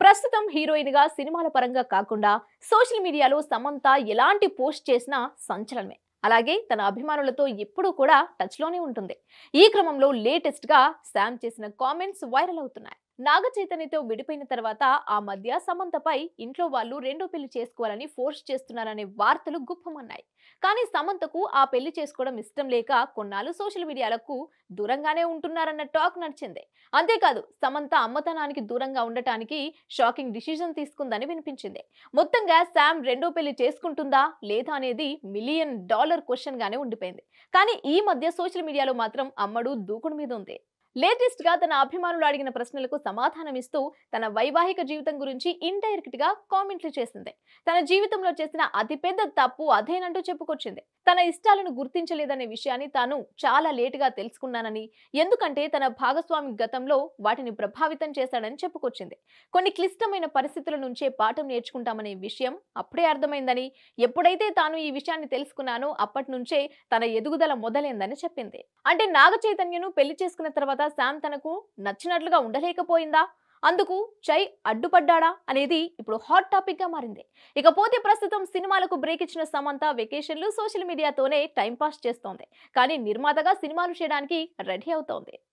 ప్రస్తుతం హీరోయిన్ గా సినిమాల పరంగా కాకుండా సోషల్ మీడియాలో సమంత ఎలాంటి పోస్ట్ చేసినా సంచలనమే అలాగే తన అభిమానులతో ఎప్పుడూ కూడా టచ్ లోనే ఉంటుంది ఈ క్రమంలో లేటెస్ట్ గా శామ్ చేసిన కామెంట్స్ వైరల్ అవుతున్నాయి నాగ చైతన్యతో విడిపోయిన తర్వాత ఆ మధ్య సమంతపై ఇంట్లో వాళ్ళు రెండో పెళ్లి చేసుకోవాలని ఫోర్స్ చేస్తున్నారనే వార్తలు గుప్పమన్నాయి కానీ సమంతకు ఆ పెళ్లి చేసుకోవడం ఇష్టం లేక కొన్నాళ్ళు సోషల్ మీడియాలకు దూరంగానే ఉంటున్నారన్న టాక్ నడిచింది అంతేకాదు సమంత అమ్మతనానికి దూరంగా ఉండటానికి షాకింగ్ డిసిజన్ తీసుకుందని వినిపించింది మొత్తంగా శామ్ రెండో పెళ్లి చేసుకుంటుందా లేదా అనేది మిలియన్ డాలర్ క్వశ్చన్ గానే ఉండిపోయింది కానీ ఈ మధ్య సోషల్ మీడియాలో మాత్రం అమ్మడు దూకుడు మీద ఉంది లేటెస్ట్ గా తన అభిమానులు అడిగిన ప్రశ్నలకు సమాధానం ఇస్తూ తన వైవాహిక జీవితం గురించి ఇండైరెక్ట్ గా కామెంట్లు చేసింది తన జీవితంలో చేసిన అతిపెద్ద తప్పు అదేనంటూ చెప్పుకొచ్చింది తన ఇష్టాలను గుర్తించలేదనే విషయాన్ని తాను చాలా లేటుగా తెలుసుకున్నానని ఎందుకంటే తన భాగస్వామి గతంలో వాటిని ప్రభావితం చేశాడని చెప్పుకొచ్చింది కొన్ని క్లిష్టమైన పరిస్థితుల నుంచే పాఠం నేర్చుకుంటామనే విషయం అప్పుడే అర్థమైందని ఎప్పుడైతే తాను ఈ విషయాన్ని తెలుసుకున్నానో అప్పటి నుంచే తన ఎదుగుదల మొదలైందని చెప్పింది అంటే నాగ చైతన్యను పెళ్లి చేసుకున్న తర్వాత శామ్ తనకు నచ్చినట్లుగా ఉండలేకపోయిందా అందుకు చై అడ్డుపడ్డాడా అనేది ఇప్పుడు హాట్ టాపిక్ గా మారింది ఇకపోతే ప్రస్తుతం సినిమాలకు బ్రేక్ ఇచ్చిన సమంత వెకేషన్లు సోషల్ మీడియాతోనే టైం పాస్ చేస్తోంది కానీ నిర్మాతగా సినిమాలు చేయడానికి రెడీ అవుతోంది